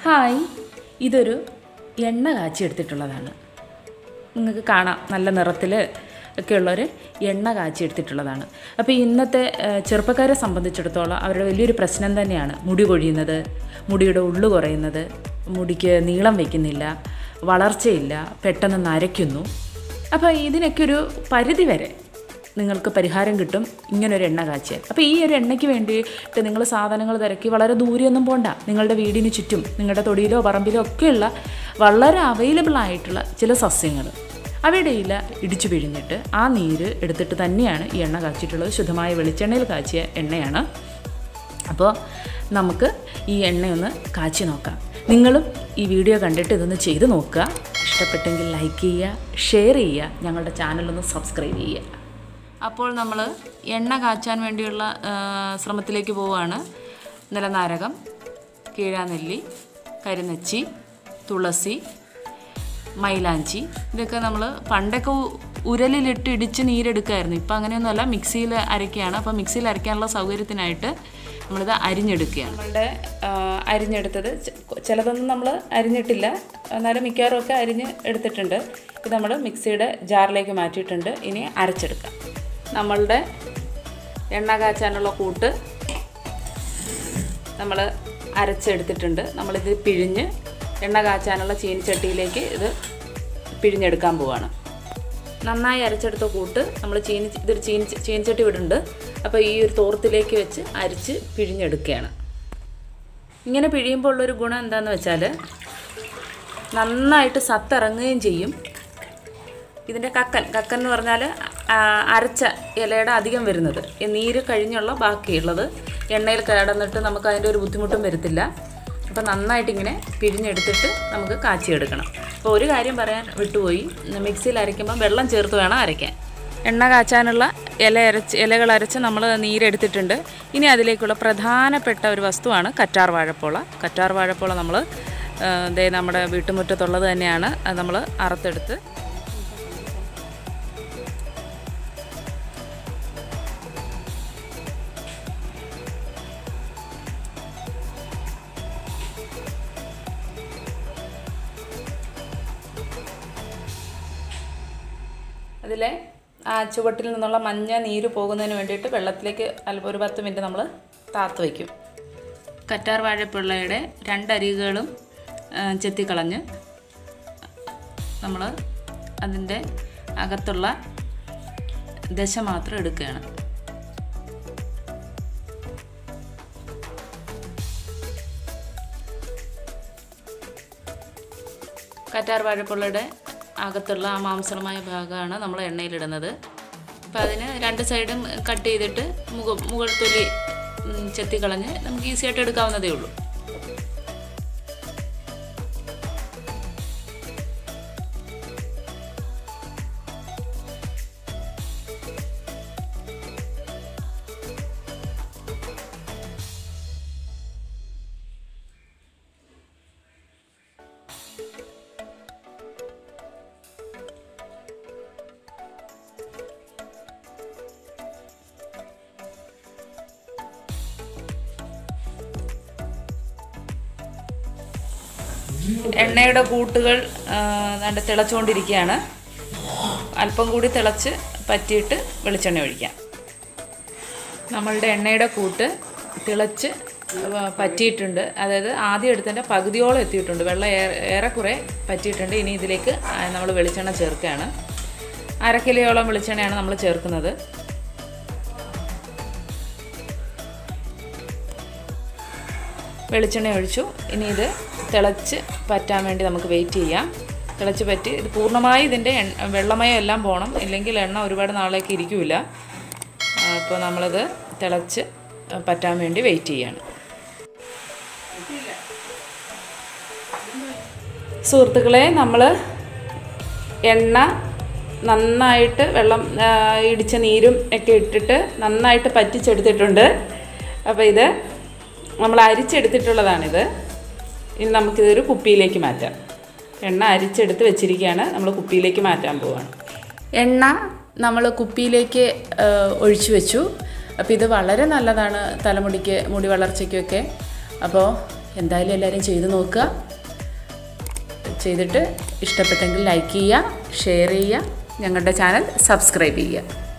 hi ഇതൊരു എണ്ണ കാച്ചി എടുത്തിട്ടുള്ളതാണ് നിങ്ങൾക്ക് കാണാം നല്ല നിറത്തിൽ ഒക്കെ ഉള്ളൊരു എണ്ണ കാച്ചി എടുത്തിട്ടുള്ളതാണ് അപ്പോൾ ഇന്നത്തെ ഏഹ്, ചെറുപ്പക്കാരെ സംബന്ധിച്ചിടത്തോളം അവരുടെ വലിയൊരു പ്രശ്നം തന്നെയാണ് മുടി കൊഴിയുന്നത് മുടിയുടെ ഉള്ളു കുറയുന്നത് മുടിക്ക് നീളം വയ്ക്കുന്നില്ല വളർച്ചയില്ല പെട്ടെന്ന് നരയ്ക്കുന്നു അപ്പോൾ ഇതിനൊക്കെ ഒരു പരിധി വരെ നിങ്ങൾക്ക് പരിഹാരം കിട്ടും ഇങ്ങനൊരു എണ്ണ കാച്ചിയാൽ അപ്പോൾ ഈ ഒരു എണ്ണയ്ക്ക് വേണ്ടിയിട്ട് നിങ്ങൾ സാധനങ്ങൾ തിരക്കി വളരെ ദൂരെയൊന്നും പോണ്ട നിങ്ങളുടെ വീടിന് ചുറ്റും നിങ്ങളുടെ തൊടിയിലോ പറമ്പിലോ ഒക്കെയുള്ള വളരെ അവൈലബിൾ ആയിട്ടുള്ള ചില സസ്യങ്ങൾ അവയുടെ ഇല ഇടിച്ചു പിഴിഞ്ഞിട്ട് ആ നീര് എടുത്തിട്ട് തന്നെയാണ് ഈ എണ്ണ കാച്ചിട്ടുള്ളത് ശുദ്ധമായ വെളിച്ചെണ്ണയിൽ കാച്ചിയ എണ്ണയാണ് അപ്പോൾ നമുക്ക് ഈ എണ്ണയൊന്ന് കാച്ചി നോക്കാം നിങ്ങളും ഈ വീഡിയോ കണ്ടിട്ട് ഇതൊന്ന് ചെയ്ത് നോക്കുക ഇഷ്ടപ്പെട്ടെങ്കിൽ ലൈക്ക് ചെയ്യുക ഷെയർ ചെയ്യുക ഞങ്ങളുടെ ചാനലൊന്ന് സബ്സ്ക്രൈബ് ചെയ്യുക അപ്പോൾ നമ്മൾ എണ്ണ കാച്ചാൻ വേണ്ടിയുള്ള ആ, ശ്രമത്തിലേക്ക് പോവുകയാണ് നിലനാരകം കീഴാനെല്ലി കരിനെച്ചി തുളസി മൈലാഞ്ചി ഇതൊക്കെ നമ്മൾ പണ്ടൊക്കെ ഉ- ഉരലിലിട്ട് ഇടിച്ച് നീരെടുക്കുമായിരുന്നു ഇപ്പം അങ്ങനെയൊന്നുമല്ല മിക്സിയിൽ അരയ്ക്കുകയാണ് അപ്പോൾ മിക്സിയിൽ അരയ്ക്കാനുള്ള സൗകര്യത്തിനായിട്ട് നമ്മളിത് അരിഞ്ഞെടുക്കുകയാണ് നമ്മളുടെ ആ, അരിഞ്ഞെടുത്തത് ചെ- ചിലതൊന്നും നമ്മൾ അരിഞ്ഞിട്ടില്ല എന്നാലും മിക്കവാറും ഒക്കെ അരിഞ്ഞ് എടുത്തിട്ടുണ്ട് ഇത് നമ്മൾ മിക്സിയുടെ ജാറിലേക്ക് മാറ്റിയിട്ടുണ്ട് ഇനി അരച്ചെടുക്കാം നമ്മളുടെ എണ്ണ കാച്ചാനുള്ള കൂട്ട് നമ്മൾ അരച്ചെടുത്തിട്ടുണ്ട് നമ്മളിത് പിഴിഞ്ഞ് എണ്ണ കാച്ചാനുള്ള ചീനിച്ചട്ടിയിലേക്ക് ഇത് പിഴിഞ്ഞെടുക്കാൻ പോവാണ് നന്നായി അരച്ചെടുത്ത കൂട്ട് നമ്മൾ ചീനി ഇതൊരു ചീനി ചീനിച്ചട്ടി ഇവിടുണ്ട് അപ്പോൾ ഈ ഒരു തോർത്തിലേക്ക് വെച്ച് അരിച്ച് പിഴിഞ്ഞെടുക്കുകയാണ് ഇങ്ങനെ പിഴിയുമ്പോൾ ഉള്ളൊരു ഗുണം എന്താണെന്ന് വെച്ചാൽ നന്നായിട്ട് സത്തിറങ്ങുകയും ചെയ്യും ഇതിൻ്റെ കക്കൻ കക്കൻ എന്ന് പറഞ്ഞാൽ ആ, അരച്ച ഇലയുടെ അധികം വരുന്നത് ഈ നീര് കഴിഞ്ഞുള്ള ബാക്കിയുള്ളത് എണ്ണയിൽ കിടന്നിട്ട് നമുക്ക് അതിൻ്റെ ഒരു ബുദ്ധിമുട്ടും വരത്തില്ല അപ്പോൾ നന്നായിട്ട് ഇങ്ങനെ പിഴിഞ്ഞെടുത്തിട്ട് നമുക്ക് കാച്ചിയെടുക്കണം അപ്പോൾ ഒരു കാര്യം പറയാൻ വിട്ടുപോയി മിക്സിയിൽ അരയ്ക്കുമ്പോൾ വെള്ളം ചേർത്ത് വേണം അരയ്ക്കാൻ എണ്ണ കാച്ചാനുള്ള ഇല അരച്ച് ഇലകൾ അരച്ച് നമ്മൾ നീരെടുത്തിട്ടുണ്ട് ഇനി അതിലേക്കുള്ള പ്രധാനപ്പെട്ട ഒരു വസ്തുവാണ് കറ്റാർ വാഴപ്പോള കറ്റാർ വാഴപ്പോള നമ്മൾ ദേ നമ്മുടെ വീട്ടുമുറ്റത്തുള്ളത് തന്നെയാണ് അത് നമ്മൾ അറുത്തെടുത്ത് അതിലെ ആ ചുവട്ടിൽ നിന്നുള്ള മഞ്ഞ നീര് പോകുന്നതിന് വേണ്ടിയിട്ട് വെള്ളത്തിലേക്ക് അല്പം ഒരു പത്ത് മിനിറ്റ് നമ്മൾ താത്ത് വയ്ക്കും കറ്റാർ വാഴപ്പിള്ളയുടെ രണ്ടരികുകളും ആ, ചെത്തിക്കളഞ്ഞ് നമ്മൾ അതിൻ്റെ അകത്തുള്ള ദശ മാത്രം എടുക്കുകയാണ് കറ്റാർ വാഴപ്പുള്ളയുടെ അകത്തുള്ള ആ മാംസളമായ ഭാഗമാണ് നമ്മൾ എണ്ണയിലിടുന്നത് അപ്പോൾ അതിന് രണ്ട് സൈഡും കട്ട് ചെയ്തിട്ട് മുക മുകൾ തൊലി ഉം, ചെത്തിക്കളഞ്ഞ് നമുക്ക് ഈസി ആയിട്ട് എടുക്കാവുന്നതേ ഉള്ളൂ എണ്ണയുടെ കൂട്ടുകൾ നല്ല തിളച്ചുകൊണ്ടിരിക്കുകയാണ് അല്പം കൂടി തിളച്ച് പറ്റിയിട്ട് വെളിച്ചെണ്ണ ഒഴിക്കാം നമ്മളുടെ എണ്ണയുടെ കൂട്ട് തിളച്ച് ആ, പറ്റിയിട്ടുണ്ട് അതായത് ആദ്യം എടുത്തതിൻ്റെ പകുതിയോളം എത്തിയിട്ടുണ്ട് വെള്ളം ഏറെ ഏറെക്കുറെ പറ്റിയിട്ടുണ്ട് ഇനി ഇതിലേക്ക് നമ്മൾ വെളിച്ചെണ്ണ ചേർക്കുകയാണ് അരക്കിലയോളം വെളിച്ചെണ്ണയാണ് നമ്മൾ ചേർക്കുന്നത് വെളിച്ചെണ്ണ ഒഴിച്ചു ഇനി ഇത് തിളച്ച് പറ്റാൻ വേണ്ടി നമുക്ക് വെയിറ്റ് ചെയ്യാം തിളച്ച് പറ്റി ഇത് പൂർണ്ണമായി ഇതിൻ്റെ എണ്ണ വെള്ളമയം എല്ലാം പോകണം ഇല്ലെങ്കിൽ എണ്ണ ഒരുപാട് നാളേക്ക് ഇരിക്കില്ല അപ്പോൾ നമ്മളിത് തിളച്ച് പറ്റാൻ വേണ്ടി വെയിറ്റ് ചെയ്യാണ് സുഹൃത്തുക്കളെ നമ്മൾ എണ്ണ നന്നായിട്ട് വെള്ളം ആ, ഇടിച്ച നീരും ഒക്കെ ഇട്ടിട്ട് നന്നായിട്ട് പറ്റിച്ചെടുത്തിട്ടുണ്ട് അപ്പോൾ ഇത് നമ്മൾ അരിച്ചെടുത്തിട്ടുള്ളതാണിത് ഇനി നമുക്കിതൊരു കുപ്പിയിലേക്ക് മാറ്റാം എണ്ണ അരിച്ചെടുത്ത് വെച്ചിരിക്കുകയാണ് നമ്മൾ കുപ്പിയിലേക്ക് മാറ്റാൻ പോവുകയാണ് എണ്ണ നമ്മൾ കുപ്പിയിലേക്ക് ആ, ഒഴിച്ചു വെച്ചു അപ്പോൾ ഇത് വളരെ നല്ലതാണ് തലമുടിക്ക് മുടി വളർച്ചയ്ക്കൊക്കെ അപ്പോൾ എന്തായാലും എല്ലാവരും ചെയ്ത് നോക്കുക ചെയ്തിട്ട് ഇഷ്ടപ്പെട്ടെങ്കിൽ ലൈക്ക് ചെയ്യുക ഷെയർ ചെയ്യുക ഞങ്ങളുടെ ചാനൽ സബ്സ്ക്രൈബ് ചെയ്യുക